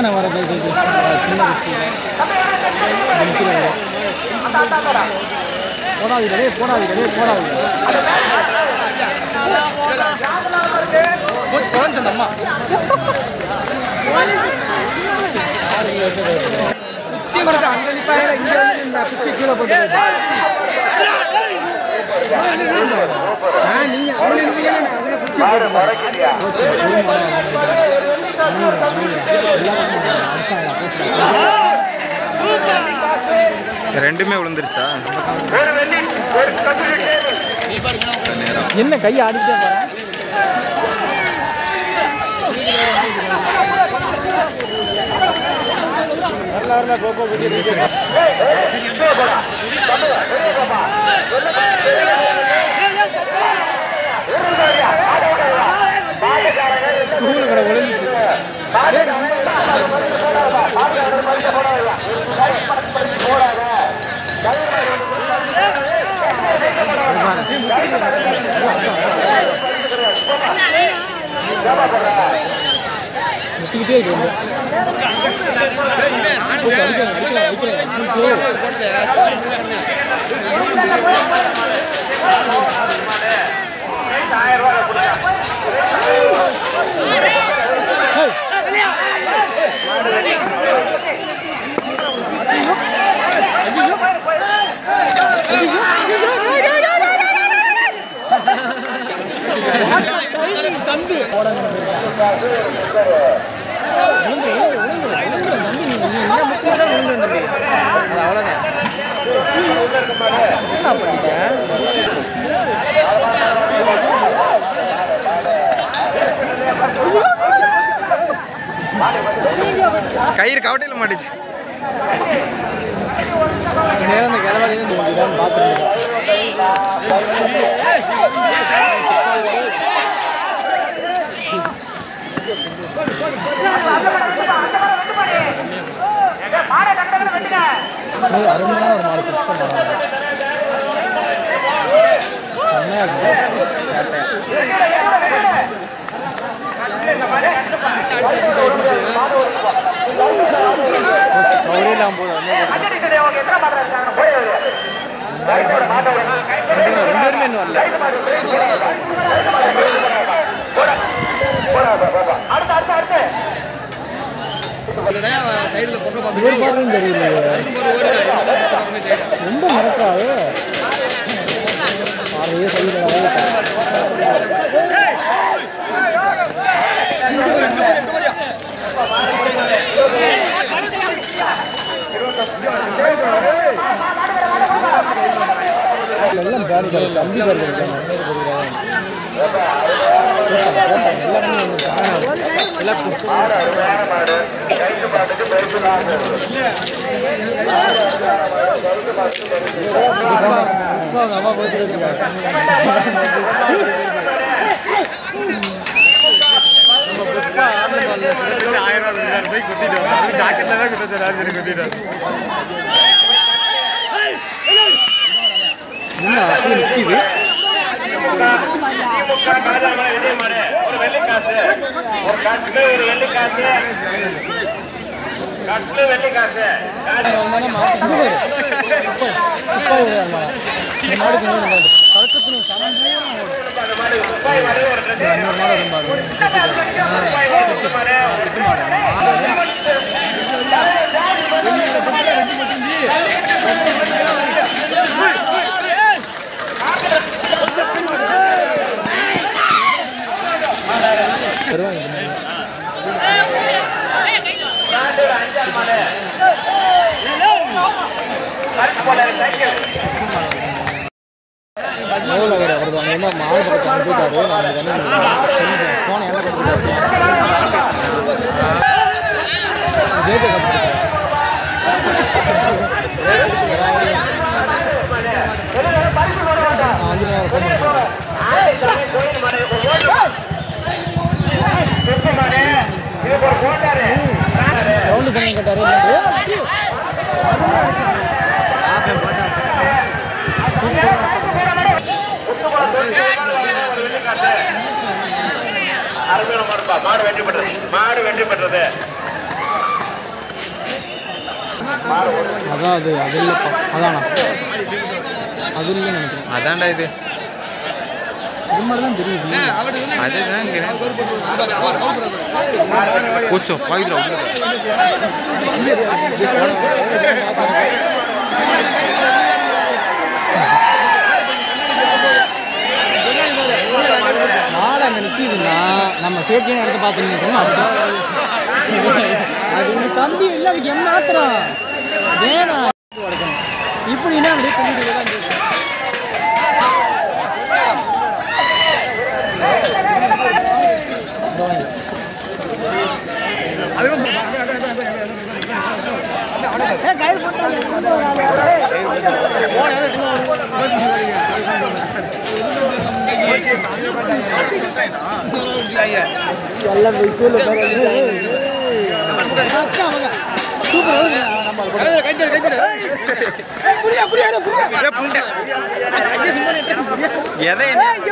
எங்கண்ணா வர இது இது சின்ன குச்சி போடாதீங்க டேய் போடாதீங்க டேய் போடாதீங்க கோச் குழந்தை அந்த அம்மா குச்சி மட்டும் அங்க நிப்பாங்க இங்க வந்து இந்த குச்சி கீழே போட்டு ஆ நீங்க அவங்க நிப்பீங்க நான் அவங்க குச்சி ரெண்டுமே விழுந்துருச்சா என்ன கை ஆடிட்டே போறேன் வரல வரல கோகோ குட்டி ஸ்கூல் கடை ஒளிஞ்சிச்சு முட்டிக்கிட்டே இருக்கு கயிறு கவட்டையில் மாட்டுச்சு நேரம் அந்த கிளவாடி தான் பார்த்துருக்கேன் ஏய், அருமையான ஒரு மாடு பிடிச்ச மாடு செம்மையா இருக்கு கவரே இல்லாம போதும் ரெண்டு பேருமே இன்னும் வரல சைடில் பொண்ணு பார்த்து இவர் பாடுறதும் தெரியலையே ரொம்ப மறக்காது பாறையே சரியில்லை எல்லாம் பேரு தம்பி பேர் எல்லாருமே எல்லாம் புஷ்பாவுக்கு அம்மா போயிட்டு இருக்காங்க ஆயிரம் ரூபாய் போய் குத்திட்டு ஜாக்கெட்ல தான் குத்த ராஜன் குத்திட்டு என்ன அப்படி நிற்கிது ஒரு வெள்ளிக்காசு ஒரு கட்டு ஒரு வெள்ளிக்காசு கட்டு வெள்ளிக்காசு எவ்வளோ அவர் அவர் அங்கே என்ன மாடு பக்கத்தில் போயிட்டாரு நான் எனக்கு வந்து ஃபோனை என்ன கொடுத்துருக்கேன் ஜேஜே கொடுத்துருக்கேன் அஞ்சு நேரம் ஃபோன் பண்ணுறேன் ரவுண்டு பண்ணி கேட்டாரு அருமையான மாடுப்பா மாடு வெற்றி பெற்றது மாடு வெற்றி பெற்றது அதான் அது அது இல்லைப்பா அதானா அது இல்லைன்னு நினைக்கிறேன் அதான்டா இது இது மாதிரி தான் தெரியுது அதுதான் கூச்சோ பாயுதுடா உள்ள மாடு அங்கே நிற்கிதுன்னா நம்ம சேஃப்டியான இடத்த பார்த்து நிற்கணும் அது உங்க தம்பி இல்லை அதுக்கு என்ன ஆத்திரம் வேணாம் இப்படின்னா அப்படியே கொண்டுட்டு தான் இருக்கு. ஏய், கயிறு போட்டாங்க. எல்லாம் போய் கீழே எதை